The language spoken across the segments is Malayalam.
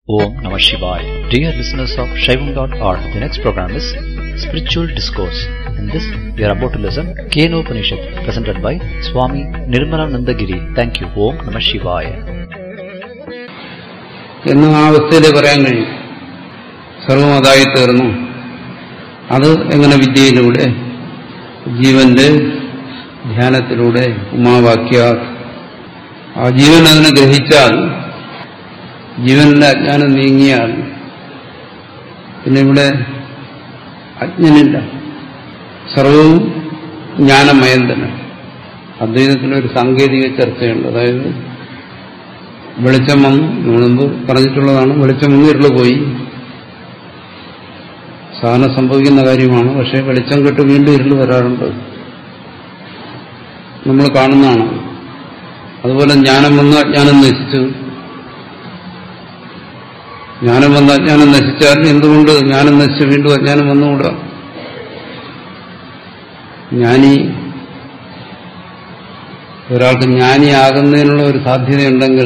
Om Namah Shivaya. Dear listeners of Shaivam.org, the next program is Spiritual Discourse. In this, we are about to listen Keno Upanishad, presented by Swami Nirmalananda Giri. Thank you. Om Namah Shivaya. എന്ന് ആ അവസ്ഥയിലേ പറയാൻ കഴിയും സർവം അതായി തീർന്നു അത് എങ്ങനെ വിദ്യയിലൂടെ ജീവന്റെ ധ്യാനത്തിലൂടെ ഉമാവാക്യ ആ ജീവൻ അതിനെ ഗ്രഹിച്ചാൽ ജീവനിലെ അജ്ഞാനം നീങ്ങിയാൽ പിന്നെ ഇവിടെ അജ്ഞനില്ല സർവവും ജ്ഞാനമയം തന്നെ അദ്വൈതത്തിലൊരു സാങ്കേതിക ചർച്ചയുണ്ട് അതായത് വെളിച്ചം വന്നു മുമ്പ് പറഞ്ഞിട്ടുള്ളതാണ് വെളിച്ചം വന്ന് ഇരുള് പോയി സാധനം സംഭവിക്കുന്ന കാര്യമാണ് പക്ഷെ വെളിച്ചം കെട്ട് വീണ്ടും ഇരുള് വരാറുണ്ട് നമ്മൾ കാണുന്നതാണ് അതുപോലെ ജ്ഞാനം വന്ന് അജ്ഞാനം നശിച്ചു ജ്ഞാനം വന്ന് അജ്ഞാനം നശിച്ചാൽ എന്തുകൊണ്ട് ജ്ഞാനം നശിച്ച് വീണ്ടും അജ്ഞാനം വന്നുകൂടാ ജ്ഞാനി ഒരാൾക്ക് ജ്ഞാനിയാകുന്നതിനുള്ള ഒരു സാധ്യതയുണ്ടെങ്കിൽ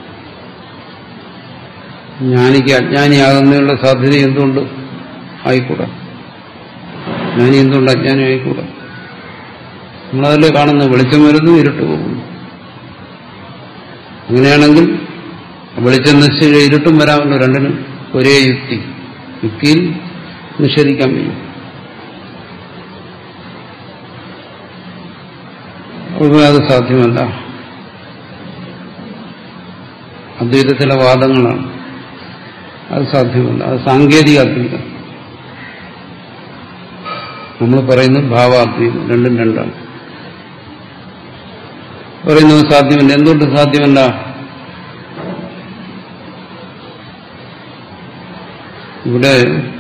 ജ്ഞാനിക്ക് അജ്ഞാനിയാകുന്നതിനുള്ള സാധ്യത എന്തുകൊണ്ട് ആയിക്കൂടാ ജ്ഞാനി എന്തുകൊണ്ട് അജ്ഞാനി ആയിക്കൂടാ നമ്മളതല്ലേ കാണുന്നു വെളിച്ചം വരുന്നു ഇരുട്ട് പോകുന്നു അങ്ങനെയാണെങ്കിൽ വെളിച്ചം നശിച്ച് ഇരുട്ടും വരാമല്ലോ രണ്ടിനും ഒരേ യുക്തി യുക്തിയിൽ നിഷേധിക്കാൻ കഴിയും അപ്പോൾ അത് സാധ്യമല്ല അദ്വൈതത്തിലെ വാദങ്ങളാണ് അത് സാധ്യമല്ല അത് സാങ്കേതിക അദ്വൈതം നമ്മൾ പറയുന്നത് ഭാവാദ്വൈതം രണ്ടും രണ്ടാണ് പറയുന്നത് സാധ്യമല്ല എന്തുകൊണ്ട് സാധ്യമല്ല ഇവിടെ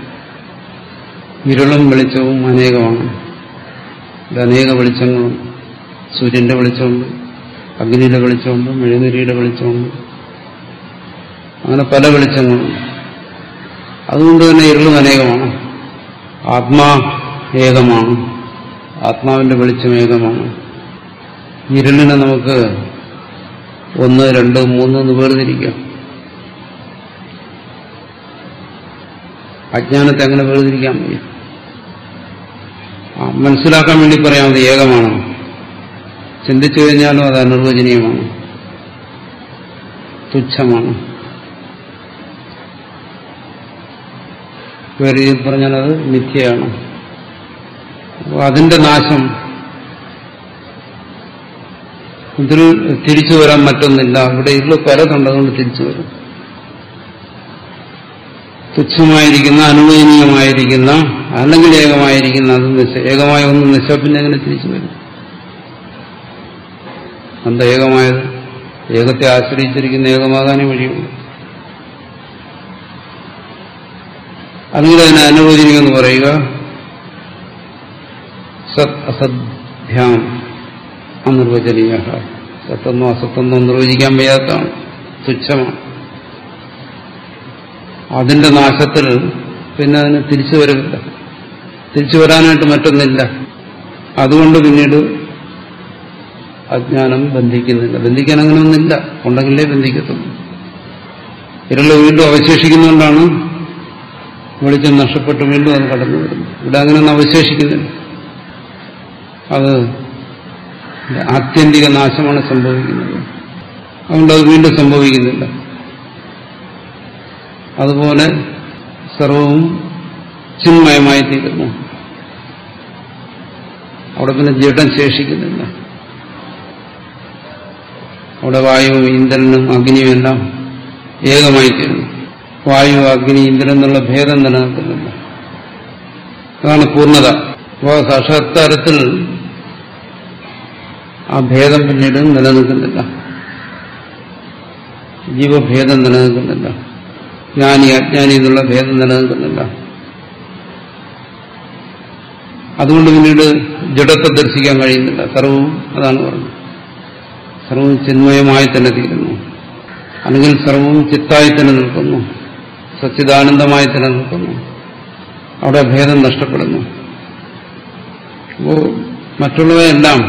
ഇരുളും വെളിച്ചവും അനേകമാണ് ഇവിടെ അനേക വെളിച്ചങ്ങളും സൂര്യന്റെ വെളിച്ചമുണ്ട് അഗ്നിയുടെ വെളിച്ചമുണ്ട് മെഴുകുതിരിയുടെ വെളിച്ചമുണ്ട് അങ്ങനെ പല വെളിച്ചങ്ങളുണ്ട് അതുകൊണ്ട് തന്നെ ഇരുളും അനേകമാണ് ആത്മാ ഏകമാണ് ആത്മാവിന്റെ വെളിച്ചം ഏകമാണ് ഇരുളിനെ നമുക്ക് ഒന്ന് രണ്ട് മൂന്ന് എന്ന് വേർതിരിക്കാം അജ്ഞാനത്തെ അങ്ങനെ വേർതിരിക്കാൻ വയ്യ മനസ്സിലാക്കാൻ വേണ്ടി പറയാം അത് ഏകമാണ് ചിന്തിച്ചു കഴിഞ്ഞാലും അത് അനിർവചനീയമാണ് തുച്ഛമാണ് വേറെ രീതിയിൽ പറഞ്ഞാൽ അത് മിഥ്യയാണ് അപ്പോൾ അതിന്റെ നാശം ഇതിൽ തിരിച്ചു വരാൻ മറ്റൊന്നില്ല ഇവിടെ ഇരുള് പലതുണ്ട് അതുകൊണ്ട് തിരിച്ചു വരും തുച്ഛമായിരിക്കുന്ന അനുവദനീയമായിരിക്കുന്ന അല്ലെങ്കിൽ ഏകമായിരിക്കുന്ന അത് നിശ ഏകമായ ഒന്ന് നിശ പിന്നെ എങ്ങനെ തിരിച്ചു വരും എന്താ ഏകമായത് ഏകത്തെ ആശ്രയിച്ചിരിക്കുന്ന ഏകമാകാനേ വഴിയുള്ളൂ അല്ലെങ്കിൽ അതിനെ അനുവദിക്കുമെന്ന് പറയുക സത് അസദ്ഭ്യാം അനിർവചനീയ സത്തെന്നോ അസത്തെന്നോ നിർവചിക്കാൻ വയ്യാത്തതാണ് തുച്ഛമാണ് അതിന്റെ നാശത്തിൽ പിന്നെ അതിന് തിരിച്ചു വരവില്ല തിരിച്ചു വരാനായിട്ട് മറ്റൊന്നില്ല അതുകൊണ്ട് പിന്നീട് അജ്ഞാനം ബന്ധിക്കുന്നില്ല ബന്ധിക്കാൻ അങ്ങനെ ഒന്നില്ല ഉണ്ടെങ്കിലേ ബന്ധിക്കത്തുള്ളൂ ഇരുള് വീണ്ടും അവശേഷിക്കുന്നതുകൊണ്ടാണ് വെളിച്ചം നഷ്ടപ്പെട്ട് വീണ്ടും അത് കടന്നു വരുന്നു ഇവിടെ അങ്ങനെയൊന്നും അവശേഷിക്കുന്നില്ല അത് ആത്യന്തിക നാശമാണ് സംഭവിക്കുന്നത് അതുകൊണ്ട് അത് വീണ്ടും സംഭവിക്കുന്നില്ല അതുപോലെ സർവവും ചിന്മയമായി തീരുന്നു അവിടെ പിന്നെ ജഡം ശേഷിക്കുന്നില്ല അവിടെ വായുവും ഇന്ദ്രനും അഗ്നിയും എല്ലാം ഏകമായി തീരുന്നു വായു അഗ്നി ഇന്ദ്രൻ എന്നുള്ള ഭേദം നിലനിൽക്കുന്നില്ല അതാണ് പൂർണ്ണത അപ്പോൾ സാക്ഷാത്കാരത്തിൽ ആ ഭേദം പിന്നീട് നിലനിൽക്കുന്നില്ല ജീവഭേദം നിലനിൽക്കുന്നില്ല ജ്ഞാനി അജ്ഞാനി എന്നുള്ള ഭേദം നിലനിൽക്കുന്നില്ല അതുകൊണ്ട് പിന്നീട് ജഡത്തെ ദർശിക്കാൻ കഴിയുന്നില്ല സർവവും അതാണ് പറഞ്ഞത് സർവവും ചിന്മയമായി തന്നെ തീരുന്നു അല്ലെങ്കിൽ സർവവും ചിത്തായി തന്നെ നിൽക്കുന്നു സച്ചിദാനന്ദമായി തന്നെ നിൽക്കുന്നു അവിടെ ഭേദം നഷ്ടപ്പെടുന്നു അപ്പോൾ മറ്റുള്ളവയെല്ലാം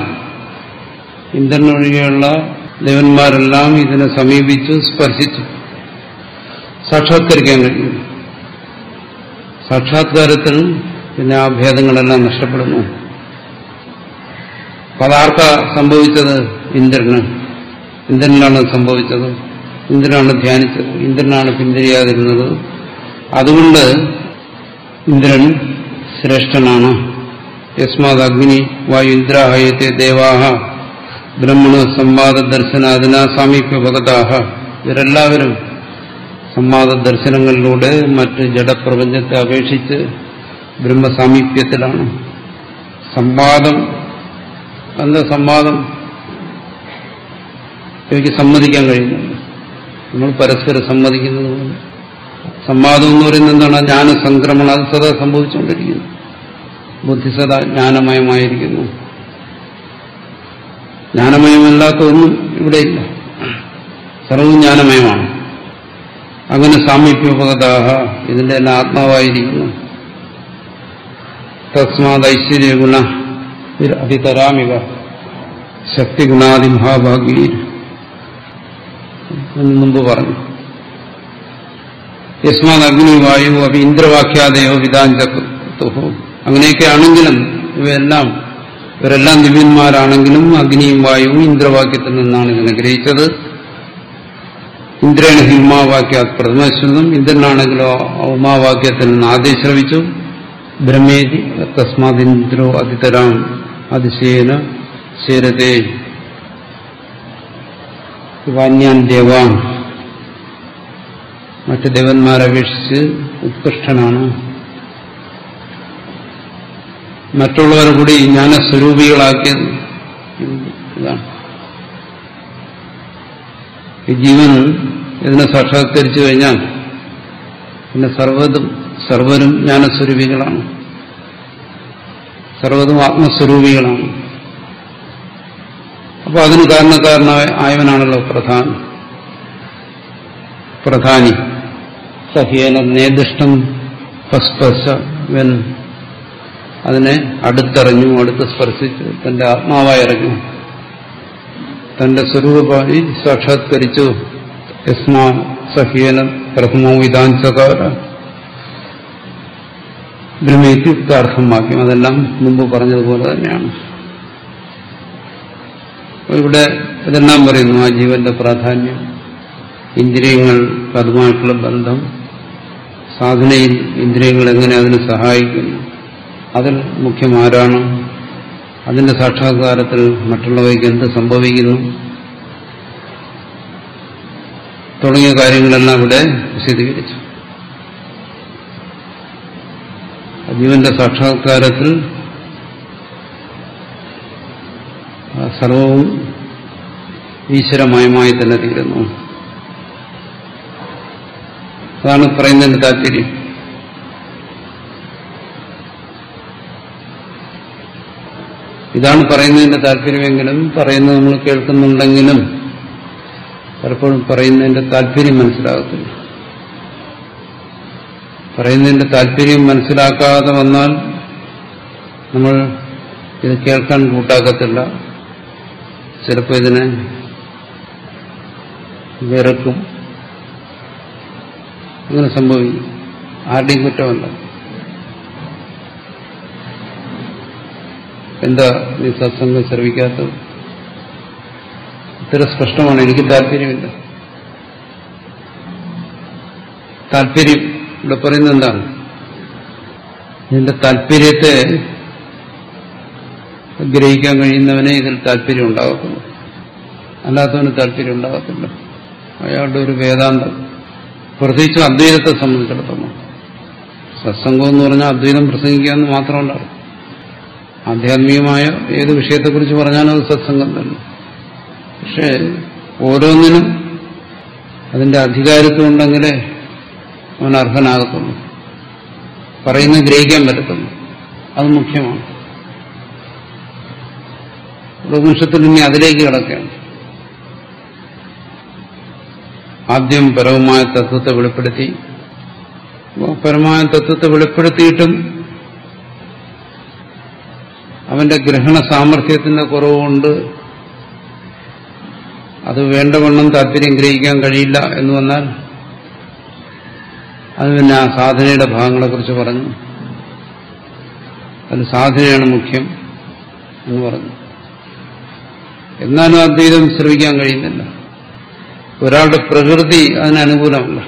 ഇന്ദ്രനൊഴികെയുള്ള ദേവന്മാരെല്ലാം ഇതിനെ സമീപിച്ചു സ്പർശിച്ചു സാക്ഷാത്കരിക്കാൻ കഴിയും സാക്ഷാത്കാരത്തിൽ പിന്നെ ആ ഭേദങ്ങളെല്ലാം നഷ്ടപ്പെടുന്നു അപ്പൊ അതാർക്ക സംഭവിച്ചത് ഇന്ദ്രന് ഇന്ദ്രനാണ് സംഭവിച്ചത് ഇന്ദ്രനാണ് ധ്യാനിച്ചത് ഇന്ദ്രനാണ് പിന്തിരിയാതിരുന്നത് അതുകൊണ്ട് ഇന്ദ്രൻ ശ്രേഷ്ഠനാണ് യസ്മാത് അഗ്നി വായു ഇന്ദ്രാഹയത്തെ ദേവാഹ ബ്രഹ്മണ സംവാദ ദർശനാദിന സാമീപ്യ ഭഗതാഹ ഇവരെല്ലാവരും സംവാദ ദർശനങ്ങളിലൂടെ മറ്റ് ജഡപ്രപഞ്ചത്തെ അപേക്ഷിച്ച് ബ്രഹ്മസാമീപ്യത്തിലാണ് സംവാദം എന്താ സംവാദം എനിക്ക് സമ്മതിക്കാൻ കഴിയുന്നുണ്ട് നമ്മൾ പരസ്പരം സമ്മതിക്കുന്നത് പോലെ സംവാദം എന്ന് പറയുന്നത് എന്താണ് ജ്ഞാനസംക്രമണം അത് സദാ സംഭവിച്ചുകൊണ്ടിരിക്കുന്നു ബുദ്ധി സദാ ജ്ഞാനമയമായിരിക്കുന്നു ജ്ഞാനമയമല്ലാത്ത ഒന്നും ഇവിടെയില്ല സർവവും ജ്ഞാനമയമാണ് അങ്ങനെ സാമീപ്യോപകതാഹ ഇതിന്റെ എല്ലാം ആത്മാവായിരിക്കുന്നു തസ്മാത് ഐശ്വര്യഗുണ അതിതരാമിക ശക്തിഗുണാദി മഹാഭാഗ്യ എന്ന് മുമ്പ് പറഞ്ഞു യസ്മാത് അഗ്നി വായു അപ്പൊ ഇന്ദ്രവാക്യാദയോ വിധാഞ്ചത്തുഹു അങ്ങനെയൊക്കെ ആണെങ്കിലും ഇവയെല്ലാം ഇവരെല്ലാം ദിവ്യന്മാരാണെങ്കിലും അഗ്നിയും വായുവും ഇന്ദ്രവാക്യത്തിൽ നിന്നാണ് ഇതിനെ ഗ്രഹിച്ചത് ഇന്ദ്രേണ ഹിമാവാക്യ പ്രഥമശ്രുതം ഇന്ദ്രനാണെങ്കിലോ ഉമാവാക്യത്തിൽ നിന്ന് ആദ്യം ശ്രവിച്ചു ബ്രഹ്മേതി തസ്മാദിന്ദ്രോ അതിതരാം അതിശയേന ശേരതേ വാന്യാൻ ദേവാൻ മറ്റ് ദേവന്മാരെ അപേക്ഷിച്ച് ഉത്കൃഷ്ടനാണ് മറ്റുള്ളവരെ കൂടി ജ്ഞാനസ്വരൂപികളാക്കിയത് ഇതാണ് ഈ ജീവൻ ഇതിനെ സാക്ഷാത്കരിച്ചു കഴിഞ്ഞാൽ പിന്നെ സർവതും സർവരും ജ്ഞാനസ്വരൂപികളാണ് സർവതും ആത്മസ്വരൂപികളാണ് അപ്പൊ അതിന് കാരണക്കാരനായ ആയവനാണല്ലോ പ്രധാനം പ്രധാനി സഹ്യേന നേദിഷ്ടം പസ്പർശവൻ അതിനെ അടുത്തറിഞ്ഞു അടുത്ത് സ്പർശിച്ചു തന്റെ ആത്മാവായി ഇറങ്ങി തന്റെ സ്വരൂപമായി സാക്ഷാത്കരിച്ചു യസ്മാ സഹ്യേന പ്രഥമോ വിധാൻസകാര ബ്രഹ്മയുക്താർത്ഥമാക്കും അതെല്ലാം മുമ്പ് പറഞ്ഞതുപോലെ തന്നെയാണ് ഇവിടെ ഇതെല്ലാം പറയുന്നു ആ ജീവന്റെ പ്രാധാന്യം ഇന്ദ്രിയങ്ങൾ അതുമായിട്ടുള്ള ബന്ധം സാധനയിൽ ഇന്ദ്രിയങ്ങൾ എങ്ങനെ അതിന് സഹായിക്കുന്നു അതിൽ മുഖ്യം ആരാണ് അതിന്റെ സാക്ഷാത്കാരത്തിൽ മറ്റുള്ളവയ്ക്ക് എന്ത് സംഭവിക്കുന്നു തുടങ്ങിയ കാര്യങ്ങളെല്ലാം ഇവിടെ വിശദീകരിച്ചു ജീവന്റെ സാക്ഷാത്കാരത്തിൽ സർവവും ഈശ്വരമയമായി തന്നെ തീരുന്നു അതാണ് പറയുന്നതിന്റെ താല്പര്യം ഇതാണ് പറയുന്നതിന്റെ താല്പര്യമെങ്കിലും പറയുന്നത് നമ്മൾ കേൾക്കുന്നുണ്ടെങ്കിലും പലപ്പോഴും പറയുന്നതിന്റെ താല്പര്യം മനസ്സിലാകത്തില്ല പറയുന്നതിന്റെ താല്പര്യം മനസ്സിലാക്കാതെ വന്നാൽ നമ്മൾ ഇത് കേൾക്കാൻ കൂട്ടാക്കത്തില്ല ചിലപ്പോൾ ഇതിനെ വെറുക്കും അങ്ങനെ സംഭവിക്കും ആരുടെയും കുറ്റമല്ല എന്താ നീ സത്സംഗം ശ്രവിക്കാത്തത് ഇത്ര സ്പഷ്ടമാണ് എനിക്ക് താല്പര്യമില്ല താല്പര്യം ഇവിടെ പറയുന്നത് എന്താണ് ഇതിന്റെ താല്പര്യത്തെ ഗ്രഹിക്കാൻ കഴിയുന്നവനെ ഇതിൽ താല്പര്യം ഉണ്ടാകത്തുള്ളൂ അല്ലാത്തവന് താല്പര്യം ഉണ്ടാകത്തില്ല അയാളുടെ ഒരു വേദാന്തം പ്രത്യേകിച്ചും അദ്വൈതത്തെ സംബന്ധിച്ചിടത്തോളം സത്സംഗം എന്ന് പറഞ്ഞാൽ അദ്വൈതം പ്രസംഗിക്കുക എന്ന് മാത്രമുണ്ടാകും ആധ്യാത്മികമായ ഏത് വിഷയത്തെക്കുറിച്ച് പറഞ്ഞാലും അത് സത്സംഗം തന്നെ പക്ഷേ ഓരോന്നിനും അതിന്റെ അധികാരത്വം ഉണ്ടെങ്കിലേ അവൻ അർഹനാകത്തുള്ളൂ പറയുന്നത് ഗ്രഹിക്കാൻ പറ്റത്തുള്ളൂ അത് മുഖ്യമാണ് ഉപനിഷത്തിൽ ഇനി അതിലേക്ക് കിടക്കുകയാണ് ആദ്യം പരവുമായ തത്വത്തെ വെളിപ്പെടുത്തി പരമായ തത്വത്തെ വെളിപ്പെടുത്തിയിട്ടും അവന്റെ ഗ്രഹണ സാമർഥ്യത്തിന്റെ കുറവുകൊണ്ട് അത് വേണ്ടവണ്ണം താല്പര്യം ഗ്രഹിക്കാൻ കഴിയില്ല എന്ന് വന്നാൽ അത് പിന്നെ ആ സാധനയുടെ ഭാഗങ്ങളെക്കുറിച്ച് പറഞ്ഞു അതിൽ സാധനയാണ് മുഖ്യം എന്ന് പറഞ്ഞു എന്നാലും അദ്വൈതം ശ്രമിക്കാൻ കഴിയുന്നില്ല ഒരാളുടെ പ്രകൃതി അതിന് അനുകൂലമല്ല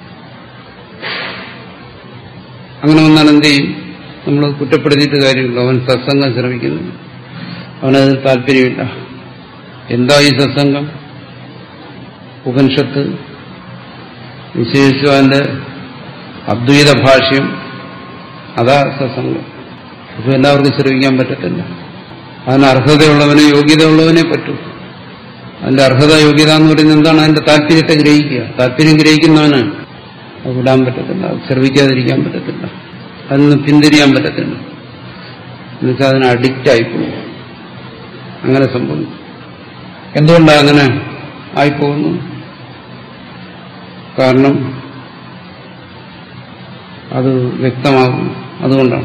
അങ്ങനെ വന്നാൽ എന്ത് ചെയ്യും നമ്മൾ കുറ്റപ്പെടുത്തിയിട്ട് കാര്യമില്ല അവൻ സത്സംഗം ശ്രമിക്കുന്നു അവനതിൽ താല്പര്യമില്ല എന്താ ഈ സത്സംഗം ഉപനിഷത്ത് വിശേഷിച്ചു അതിന്റെ അദ്വൈത ഭാഷ്യം അതാ സത്സംഗം ഇപ്പൊ എല്ലാവർക്കും ശ്രമിക്കാൻ പറ്റത്തില്ല അതിന് അർഹതയുള്ളവനെ യോഗ്യതയുള്ളവനെ പറ്റൂ അതിന്റെ അർഹത യോഗ്യത എന്ന് പറയുന്നത് എന്താണ് അതിന്റെ താല്പര്യത്തെ ഗ്രഹിക്കുക താല്പര്യം ഗ്രഹിക്കുന്നവന് അത് വിടാൻ പറ്റത്തില്ല അത് ശ്രമിക്കാതിരിക്കാൻ പറ്റത്തില്ല അതിൽ നിന്ന് പിന്തിരിയാൻ പറ്റത്തില്ല എന്നുവെച്ചാൽ അതിന് അഡിക്റ്റ് ആയിപ്പോകും അങ്ങനെ സംഭവിക്കും എന്തുകൊണ്ടാണ് അങ്ങനെ ആയിപ്പോകുന്നു കാരണം അത് വ്യക്തമാകും അതുകൊണ്ടാണ്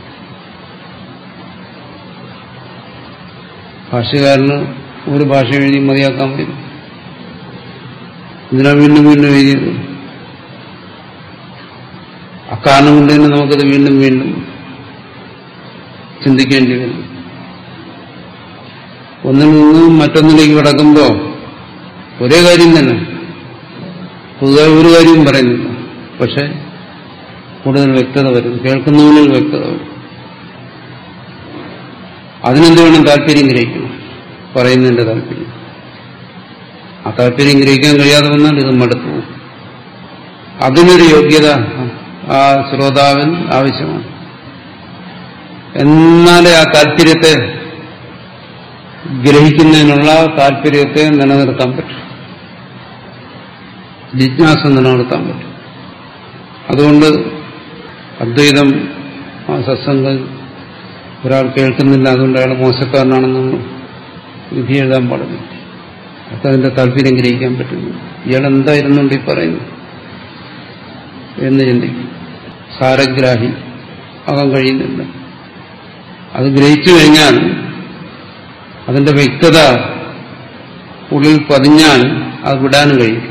ഭാഷകാരന് ഒരു ഭാഷ എഴുതി മതിയാക്കാൻ വരും ഇതിനാ വീണ്ടും വീണ്ടും എഴുതിയത് അക്കാരണം കൊണ്ട് തന്നെ നമുക്കത് വീണ്ടും വീണ്ടും ചിന്തിക്കേണ്ടി വരും ഒന്നിൽ നിന്നും മറ്റൊന്നിലേക്ക് കിടക്കുമ്പോൾ ഒരേ കാര്യം തന്നെ പുതുതായി ഒരു കാര്യവും പറയുന്നില്ല പക്ഷെ കൂടുതൽ വ്യക്തത വരും കേൾക്കുന്നവനിൽ വ്യക്തത വരും അതിനെന്ത് വേണം താല്പര്യം ഗ്രഹിക്കണം പറയുന്നതിന്റെ താല്പര്യം ആ താല്പര്യം ഗ്രഹിക്കാൻ കഴിയാതെ വന്നാൽ ഇത് മടുത്തു പോകും അതിനൊരു യോഗ്യത ആ ശ്രോതാവൻ ആവശ്യമാണ് എന്നാലേ ആ താല്പര്യത്തെ ഗ്രഹിക്കുന്നതിനുള്ള താല്പര്യത്തെ നിലനിർത്താൻ പറ്റും ജിജ്ഞാസ നിലനിർത്താൻ പറ്റും അതുകൊണ്ട് അദ്വൈതം ആ സത്സംഗം ഒരാൾ കേൾക്കുന്നില്ല അതുകൊണ്ട് അയാൾ മോശക്കാരനാണെന്ന് വിധി എഴുതാൻ പാടില്ല അപ്പൊ അതിന്റെ താല്പര്യം ഗ്രഹിക്കാൻ പറ്റുന്നു ഇയാൾ എന്തായിരുന്നുണ്ട് ഈ പറയുന്നു എന്ന് ചിന്തിക്കും സാരഗ്രാഹി ആകാൻ കഴിയുന്നില്ല അത് ഗ്രഹിച്ചു കഴിഞ്ഞാൽ അതിന്റെ വ്യക്തത ഉള്ളിൽ പതിഞ്ഞാൽ അത് വിടാനും കഴിയും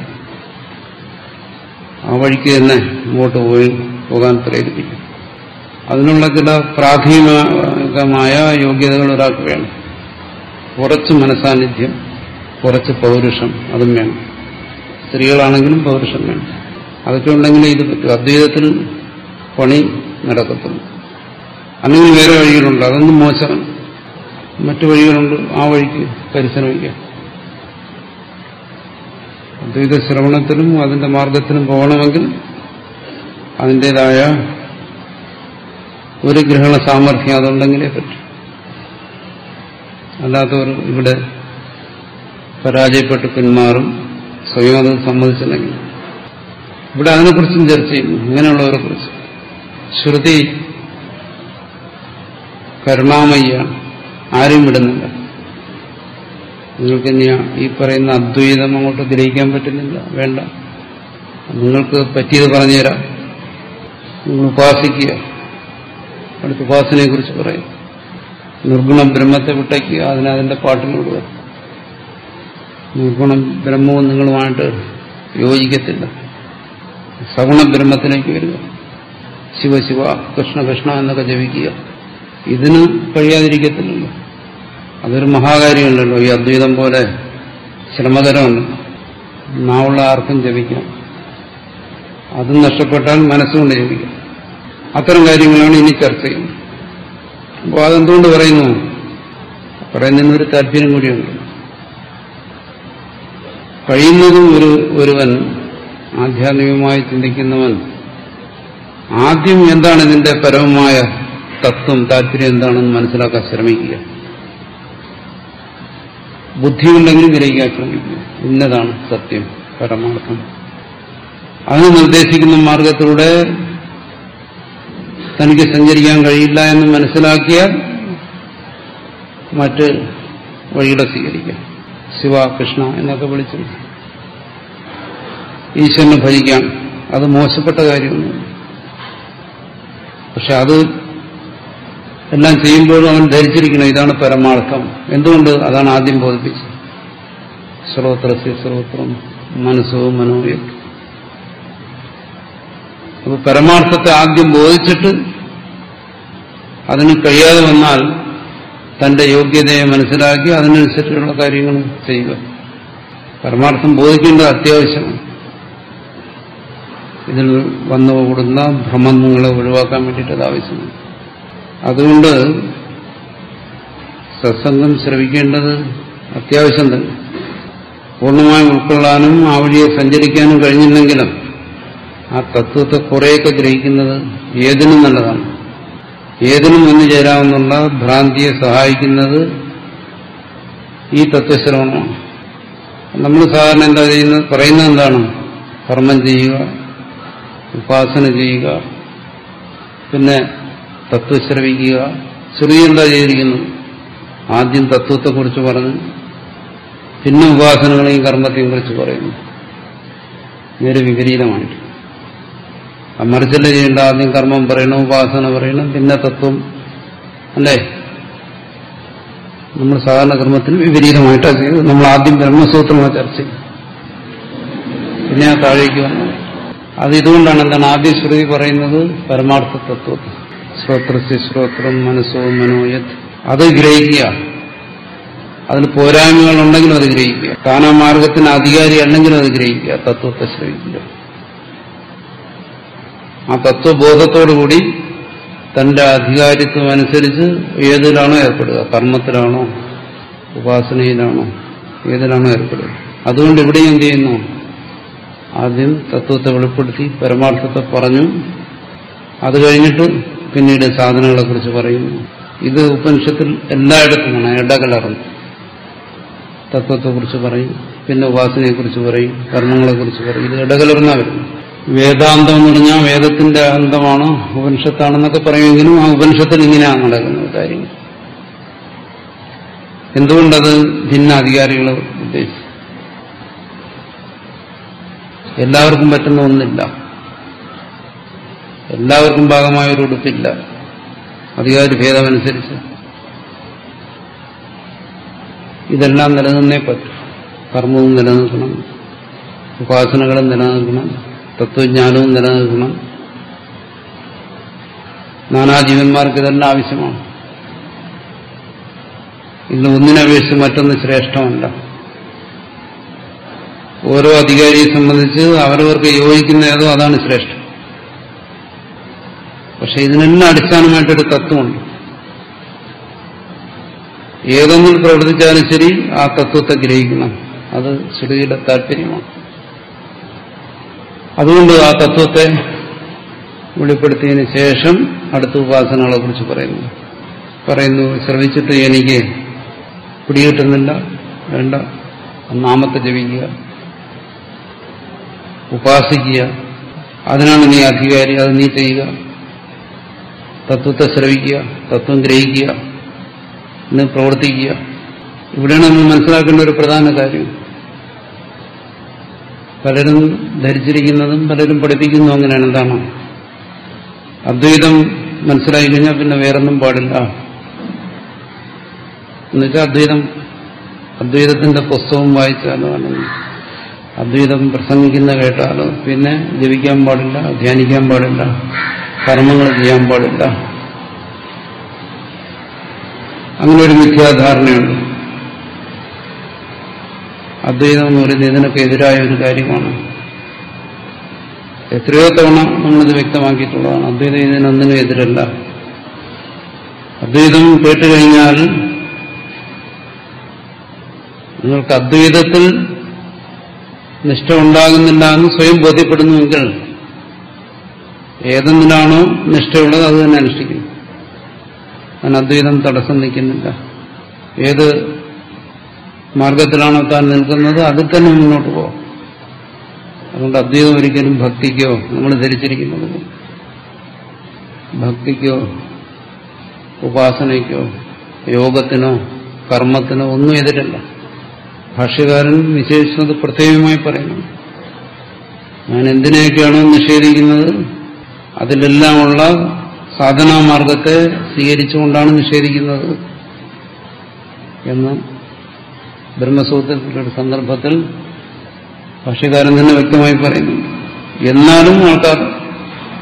ആ വഴിക്ക് തന്നെ മുമ്പോട്ട് പോയി പോകാൻ പ്രേരിപ്പിക്കും അതിനുള്ള ചില പ്രാഥമികമായ യോഗ്യതകൾ ഒരാൾക്ക് വേണം കുറച്ച് മനസാന്നിധ്യം കുറച്ച് പൗരുഷം അതും വേണം സ്ത്രീകളാണെങ്കിലും പൗരുഷം വേണം അതൊക്കെ ഉണ്ടെങ്കിലേ ഇത് പറ്റും അദ്വൈതത്തിൽ പണി നടക്കത്തുള്ളൂ അല്ലെങ്കിൽ വേറെ വഴികളുണ്ട് അതൊന്നും മോശമാണ് മറ്റു വഴികളുണ്ട് ആ വഴിക്ക് പരിശ്രമിക്കാം അദ്വൈത ശ്രവണത്തിനും അതിന്റെ മാർഗത്തിനും പോകണമെങ്കിൽ അതിൻ്റെതായ ഒരു ഗ്രഹണ സാമർഥ്യം അതുണ്ടെങ്കിലേ പറ്റും അല്ലാത്തവർ ഇവിടെ പരാജയപ്പെട്ട് പിന്മാറും സ്വയം അത് സമ്മതിച്ചില്ലെങ്കിൽ ഇവിടെ അതിനെക്കുറിച്ചും ചർച്ച ചെയ്യുന്നു ഇങ്ങനെയുള്ളവരെ കുറിച്ച് ശ്രുതി കരുണാമയ്യാണ് ആരും വിടുന്നില്ല നിങ്ങൾക്ക് ഇനി ഈ പറയുന്ന അദ്വൈതം അങ്ങോട്ട് ഗ്രഹിക്കാൻ പറ്റുന്നില്ല വേണ്ട നിങ്ങൾക്ക് പറ്റിയത് പറഞ്ഞുതരാം നിങ്ങൾ ഉപാസിക്കുക അടുത്ത ഉപാസനയെ കുറിച്ച് പറയും നിർഗുണം ബ്രഹ്മത്തെ വിട്ടയ്ക്കുക അതിന് അതിന്റെ പാട്ടിലൂടെ നിർഗുണം ബ്രഹ്മവും നിങ്ങളുമായിട്ട് യോജിക്കത്തില്ല സഗുണ ബ്രഹ്മത്തിലേക്ക് വരിക ശിവ ശിവ കൃഷ്ണ കൃഷ്ണ എന്നൊക്കെ ജപിക്കുക ഇതിന് കഴിയാതിരിക്കത്തില്ലല്ലോ അതൊരു മഹാകാര്യമല്ലല്ലോ ഈ അദ്വൈതം പോലെ ശ്രമകരമല്ല നാവുള്ള ആർക്കും ജപിക്കാം അതും നഷ്ടപ്പെട്ടാൽ മനസ്സുകൊണ്ട് ജപിക്കാം അത്തരം കാര്യങ്ങളാണ് ഇനി ചർച്ച ചെയ്യുന്നത് അപ്പോൾ അതെന്തുകൊണ്ട് പറയുന്നു പറയുന്നതിനൊരു താല്പര്യം കൂടിയുണ്ട് കഴിയുന്നതും ഒരു ഒരുവൻ ആധ്യാത്മികമായി ചിന്തിക്കുന്നവൻ ആദ്യം എന്താണ് ഇതിന്റെ പരമമായ തത്വം താല്പര്യം എന്താണെന്ന് മനസ്സിലാക്കാൻ ശ്രമിക്കുക ബുദ്ധിയുണ്ടെങ്കിലും ഗ്രഹിക്കാൻ ശ്രമിക്കുക ഇന്നതാണ് സത്യം പരമാർത്ഥം അതിന് നിർദ്ദേശിക്കുന്ന മാർഗത്തിലൂടെ തനിക്ക് സഞ്ചരിക്കാൻ കഴിയില്ല എന്ന് മനസ്സിലാക്കിയാൽ മറ്റ് വഴികളെ സ്വീകരിക്കാം ശിവ കൃഷ്ണ എന്നൊക്കെ വിളിച്ചു ഈശ്വരനെ ഭജിക്കാം അത് മോശപ്പെട്ട കാര്യമൊന്നും പക്ഷെ അത് എല്ലാം ചെയ്യുമ്പോഴും അവൻ ധരിച്ചിരിക്കണം ഇതാണ് പരമാർത്ഥം എന്തുകൊണ്ട് അതാണ് ആദ്യം ബോധിപ്പിച്ചത് ശ്രോത്രസ്യ ശ്രോത്രം മനസ്സോ മനോയത് അപ്പൊ പരമാർത്ഥത്തെ ആദ്യം ബോധിച്ചിട്ട് അതിന് കഴിയാതെ വന്നാൽ തന്റെ യോഗ്യതയെ മനസ്സിലാക്കി അതിനനുസരിച്ചുള്ള കാര്യങ്ങൾ ചെയ്യുക പരമാർത്ഥം ബോധിക്കേണ്ടത് അത്യാവശ്യമാണ് ഇതിൽ വന്നുകൂടുന്ന ഭ്രമങ്ങളെ ഒഴിവാക്കാൻ വേണ്ടിയിട്ട് അത് ആവശ്യമാണ് അതുകൊണ്ട് സത്സംഗം ശ്രവിക്കേണ്ടത് അത്യാവശ്യം തന്നെ പൂർണ്ണമായും ഉൾക്കൊള്ളാനും ആ വഴിയെ സഞ്ചരിക്കാനും കഴിഞ്ഞില്ലെങ്കിലും ആ തത്വത്തെ കുറേയൊക്കെ ഗ്രഹിക്കുന്നത് ഏതിനും നല്ലതാണ് ഏതിനും വന്നു ചേരാമെന്നുള്ള ഭ്രാന്തിയെ സഹായിക്കുന്നത് ഈ തത്വശ്രവണമാണ് നമ്മൾ സാധാരണ എന്താ ചെയ്യുന്നത് പറയുന്നത് എന്താണ് കർമ്മം ചെയ്യുക ഉപാസന ചെയ്യുക പിന്നെ തത്വശ്രവിക്കുക ശ്രുതി എന്താ ചെയ്തിരിക്കുന്നത് ആദ്യം തത്വത്തെക്കുറിച്ച് പറഞ്ഞു പിന്നെ ഉപാസനകളെയും കർമ്മത്തെയും കുറിച്ച് പറയുന്നു നേരെ വിപരീതമായിട്ട് മറിച്ചല്ല ചെയ്യേണ്ട ആദ്യം കർമ്മം പറയണം ഉപാസന പറയണം പിന്നെ തത്വം അല്ലേ നമ്മൾ സാധാരണ കർമ്മത്തിന് വിപരീതമായിട്ടാണ് ചെയ്തത് നമ്മൾ ആദ്യം ബ്രഹ്മസൂത്രമാണ് ചർച്ച ചെയ്തത് പിന്നെ ആ താഴേക്ക് വന്നു അത് ഇതുകൊണ്ടാണ് എന്താണ് ആദ്യ ശ്രുതി പറയുന്നത് പരമാർത്ഥ തത്വത്തെ ശ്രോത്രസ്യ ശ്രോത്രം മനസ്സോ മനോയത് അത് ഗ്രഹിക്കുക അതിന് പോരായ്മകളുണ്ടെങ്കിലും അത് ഗ്രഹിക്കുക താൻ ആ മാർഗത്തിന് അധികാരി അല്ലെങ്കിലും അത് ഗ്രഹിക്കുക തത്വത്തെ ശ്രമിക്കുക ആ തത്വബോധത്തോടുകൂടി തന്റെ അധികാരിത്വം അനുസരിച്ച് ഏതിലാണോ ഏർപ്പെടുക കർമ്മത്തിലാണോ ഉപാസനയിലാണോ ഏതിലാണോ ഏർപ്പെടുക അതുകൊണ്ട് ഇവിടെയും എന്ത് ചെയ്യുന്നു ആദ്യം തത്വത്തെ വെളിപ്പെടുത്തി പരമാർത്ഥത്തെ പറഞ്ഞു അത് കഴിഞ്ഞിട്ട് പിന്നീട് സാധനങ്ങളെ കുറിച്ച് പറയുന്നു ഇത് ഉപനിഷത്തിൽ എല്ലായിടത്തുമാണ് ഇടകലർന്നു തത്വത്തെക്കുറിച്ച് പറയും പിന്നെ ഉപാസനയെക്കുറിച്ച് പറയും കർമ്മങ്ങളെക്കുറിച്ച് പറയും ഇത് ഇടകലർന്നാ വരുന്നു വേദാന്തം എന്ന് പറഞ്ഞാൽ വേദത്തിന്റെ അന്തമാണ് ഉപനിഷത്താണെന്നൊക്കെ പറയുമെങ്കിലും ആ ഉപനിഷത്തിൽ ഇങ്ങനെയാണ് നടക്കുന്നത് കാര്യങ്ങൾ എന്തുകൊണ്ടത് ഭിന്ന അധികാരികളെ ഉദ്ദേശിച്ചു എല്ലാവർക്കും പറ്റുന്ന ഒന്നില്ല എല്ലാവർക്കും ഭാഗമായ ഒരു ഉടുപ്പില്ല അധികാരി ഭേദമനുസരിച്ച് ഇതെല്ലാം നിലനിന്നേ പറ്റും കർമ്മവും നിലനിൽക്കണം ഉപാസനകളും നിലനിൽക്കണം തത്വജ്ഞാനവും നിലനിൽക്കണം നാനാജീവന്മാർക്ക് ഇതെല്ലാം ആവശ്യമാണ് ഇന്ന് ഒന്നിനപേക്ഷിച്ച് മറ്റൊന്ന് ശ്രേഷ്ഠമല്ല ഓരോ അധികാരിയെ സംബന്ധിച്ച് അവരവർക്ക് യോജിക്കുന്ന ഏതോ അതാണ് ശ്രേഷ്ഠം പക്ഷെ ഇതിനെല്ലാം അടിസ്ഥാനമായിട്ടൊരു തത്വമുണ്ട് ഏതൊന്നിൽ പ്രവർത്തിച്ചാലും ശരി ആ തത്വത്തെ ഗ്രഹിക്കണം അത് ശ്രുതിയുടെ താല്പര്യമാണ് അതുകൊണ്ട് ആ തത്വത്തെ വെളിപ്പെടുത്തിയതിന് ശേഷം അടുത്ത ഉപാസനകളെ കുറിച്ച് പറയുന്നു പറയുന്നു ശ്രമിച്ചിട്ട് എനിക്ക് പിടികിട്ടുന്നില്ല വേണ്ട നാമത്തെ ജപിക്കുക ഉപാസിക്കുക അതിനാണ് നീ അധികാരി അത് നീ ചെയ്യുക തത്വത്തെ ശ്രവിക്കുക തത്വം ഗ്രഹിക്കുക എന്ന് പ്രവർത്തിക്കുക ഇവിടെയാണ് നമ്മൾ മനസ്സിലാക്കേണ്ട ഒരു പ്രധാന കാര്യം പലരും ധരിച്ചിരിക്കുന്നതും പലരും പഠിപ്പിക്കുന്നു അങ്ങനെയാണ് എന്താണ് അദ്വൈതം മനസ്സിലായി കഴിഞ്ഞാൽ പിന്നെ വേറൊന്നും പാടില്ല എന്നുവെച്ചാൽ അദ്വൈതം അദ്വൈതത്തിന്റെ പുസ്തകം വായിച്ചാലോ അല്ലെങ്കിൽ അദ്വൈതം പ്രസംഗിക്കുന്ന കേട്ടാലോ പിന്നെ ജപിക്കാൻ പാടില്ല ധ്യാനിക്കാൻ പാടില്ല കർമ്മങ്ങൾ ചെയ്യാൻ പാടില്ല അങ്ങനെ ഒരു മിഥ്യാധാരണയുണ്ട് അദ്വൈതം എന്ന് പറയുന്നത് ഇതിനൊക്കെ എതിരായ ഒരു കാര്യമാണ് എത്രയോ തവണ നമ്മളിത് വ്യക്തമാക്കിയിട്ടുള്ളതാണ് അദ്വൈതം ഇതിനൊന്നിനും എതിരല്ല അദ്വൈതം കേട്ടുകഴിഞ്ഞാൽ നിങ്ങൾക്ക് അദ്വൈതത്തിൽ നിഷ്ഠ ഉണ്ടാകുന്നില്ല എന്ന് സ്വയം ബോധ്യപ്പെടുന്നുവെങ്കിൽ ഏതെന്നിലാണോ നിഷ്ഠയുള്ളത് അത് തന്നെ അനുഷ്ഠിക്കുന്നു അതിന് അദ്വൈതം തടസ്സം നിൽക്കുന്നില്ല ഏത് മാർഗത്തിലാണോ താൻ നിൽക്കുന്നത് അതിൽ തന്നെ മുന്നോട്ട് പോകാം അതുകൊണ്ട് അദ്വൈതം ഒരിക്കലും ഭക്തിക്കോ നമ്മൾ ധരിച്ചിരിക്കുന്നത് ഭക്തിക്കോ ഉപാസനയ്ക്കോ യോഗത്തിനോ കർമ്മത്തിനോ ഒന്നും എതിരല്ല ഭാഷ്യകാരൻ വിശേഷിച്ചത് പ്രത്യേകമായി പറയുന്നു ഞാൻ എന്തിനെയൊക്കെയാണോ നിഷേധിക്കുന്നത് അതിലെല്ലാമുള്ള സാധനാമാർഗത്തെ സ്വീകരിച്ചുകൊണ്ടാണ് നിഷേധിക്കുന്നത് എന്ന് ബ്രഹ്മസൂത്രത്തിലെ ഒരു സന്ദർഭത്തിൽ ഭാഷ്യകാരൻ തന്നെ വ്യക്തമായി പറയുന്നു എന്നാലും ആൾക്കാർ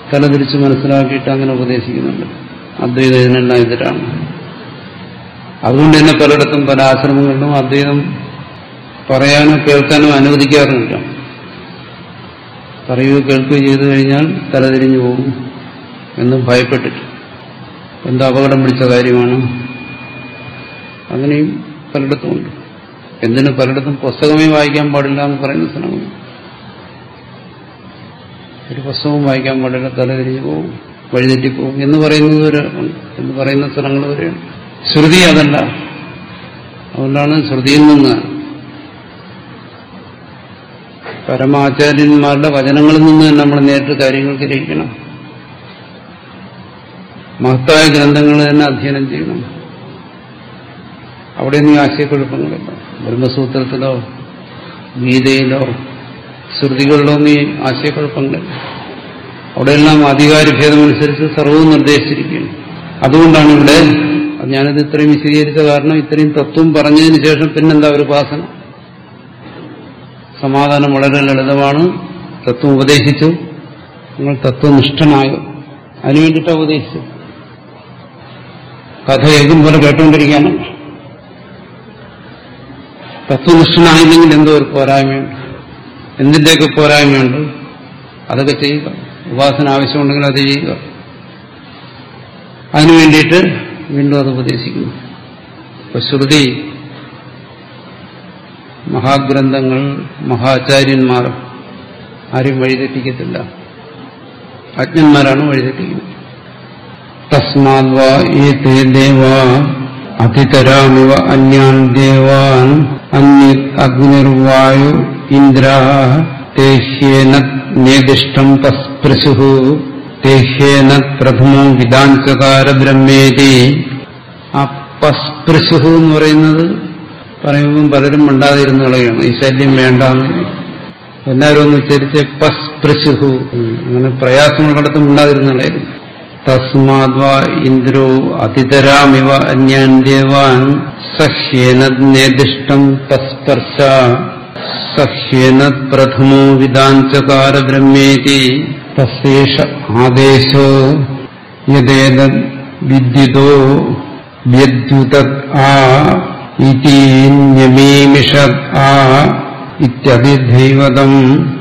തലതിരിച്ച് മനസ്സിലാക്കിയിട്ട് അങ്ങനെ ഉപദേശിക്കുന്നുണ്ട് അദ്വൈതം ഇതിനെല്ലാം എതിരാണ് അതുകൊണ്ട് തന്നെ പലയിടത്തും പല ആശ്രമങ്ങളിലും അദ്വൈതം പറയാനോ കേൾക്കാനോ അനുവദിക്കാറുമില്ല പറയുകയോ കേൾക്കുകയോ ചെയ്തു കഴിഞ്ഞാൽ തലതിരിഞ്ഞു പോകും എന്ന് ഭയപ്പെട്ടിട്ട് എന്താ അപകടം പിടിച്ച കാര്യമാണ് അങ്ങനെയും പലയിടത്തും ഉണ്ട് എന്തിന് പലയിടത്തും പുസ്തകമേ വായിക്കാൻ പാടില്ല എന്ന് പറയുന്ന സ്ഥലങ്ങൾ ഒരു പുസ്തകവും വായിക്കാൻ പാടില്ല തലതിരിഞ്ഞു പോകും വഴിതെറ്റിപ്പോകും എന്ന് പറയുന്നത് വരെ ഉണ്ട് എന്ന് പറയുന്ന സ്ഥലങ്ങൾ വരെയാണ് ശ്രുതി അതല്ല അതുകൊണ്ടാണ് ശ്രുതിയിൽ നിന്ന് പരമാചാര്യന്മാരുടെ വചനങ്ങളിൽ നിന്ന് തന്നെ നമ്മൾ നേരിട്ട് കാര്യങ്ങൾ ഗ്രഹിക്കണം മഹത്തായ ഗ്രന്ഥങ്ങൾ തന്നെ അധ്യയനം ചെയ്യണം അവിടെ ഒന്നും ആശയക്കുഴപ്പങ്ങളില്ല ബ്രഹ്മസൂത്രത്തിലോ ഗീതയിലോ ശ്രുതികളിലോ ഒന്നും ഈ ആശയക്കുഴപ്പങ്ങളില്ല അവിടെയെല്ലാം അധികാരഭേദമനുസരിച്ച് സർവവും നിർദ്ദേശിച്ചിരിക്കുകയാണ് അതുകൊണ്ടാണ് ഇവിടെ ഞാനിത് ഇത്രയും വിശദീകരിച്ച കാരണം ഇത്രയും തത്വം പറഞ്ഞതിന് ശേഷം പിന്നെന്താ ഒരു ഉപാസന സമാധാനം വളരെ ലളിതമാണ് തത്വം ഉപദേശിച്ചു നിങ്ങൾ തത്വനിഷ്ഠനായോ അതിനു വേണ്ടിയിട്ടാണ് ഉപദേശിച്ചു കഥ ഏതും പോലെ കേട്ടുകൊണ്ടിരിക്കാനാണ് തത്വനിഷ്ഠനായില്ലെങ്കിൽ എന്തോ ഒരു പോരായ്മയുണ്ട് എന്തിൻ്റെയൊക്കെ പോരായ്മയുണ്ട് അതൊക്കെ ചെയ്യുക ഉപാസന ആവശ്യമുണ്ടെങ്കിൽ അത് ചെയ്യുക അതിനു വേണ്ടിയിട്ട് വീണ്ടും അത് ഉപദേശിക്കുന്നു ഇപ്പൊ ശ്രുതി മഹാഗ്രന്ഥങ്ങൾ മഹാചാര്യന്മാർ ആരും വഴിതെറ്റിക്കത്തില്ല അജ്ഞന്മാരാണ് വഴിതെറ്റിക്കുന്നത് തസ്മാത് വാ ഏതേ ദേവാ അതിതരാമിവ അന്യാൻ ദേവാൻ അന്യ അഗ്നിർവായു ഇന്ദ്ര തേഹ്യേന നേദിഷ്ടം തസ്പൃശു തേഹ്യേന പ്രഥമോ വിദാഞ്ചകാര ബ്രഹ്മേതി ആ പസ്പൃശു എന്ന് പറയുന്നത് പറയുമ്പം പലരും മിണ്ടാതിരുന്നു കളയാണ് ഈ ശല്യം വേണ്ടാന്ന് എല്ലാവരും ഒന്ന് ഉച്ചരിച്ച് പസ്പൃശുഹു അങ്ങനെ പ്രയാസമുള്ളിടത്ത് മിണ്ടാതിരുന്നു കളയായിരുന്നു തസ്മാദ്വാ ഇന്ദ്രോ അതിതരാമിവ അന്യാൻ ദേവാൻ സഹ്യേന നേദിഷ്ടം തസ്പർശ സഹ്യേന പ്രഥമോ വിദാഞ്ചകാര ബ്രഹ്മേതി തസ്യേഷ ആദേശോ യദേത വിദ്യുതോ വ്യദ്യുതത് ആ ഇതി ന്യമീമിഷത് ആ ഇത്യതിദൈവതം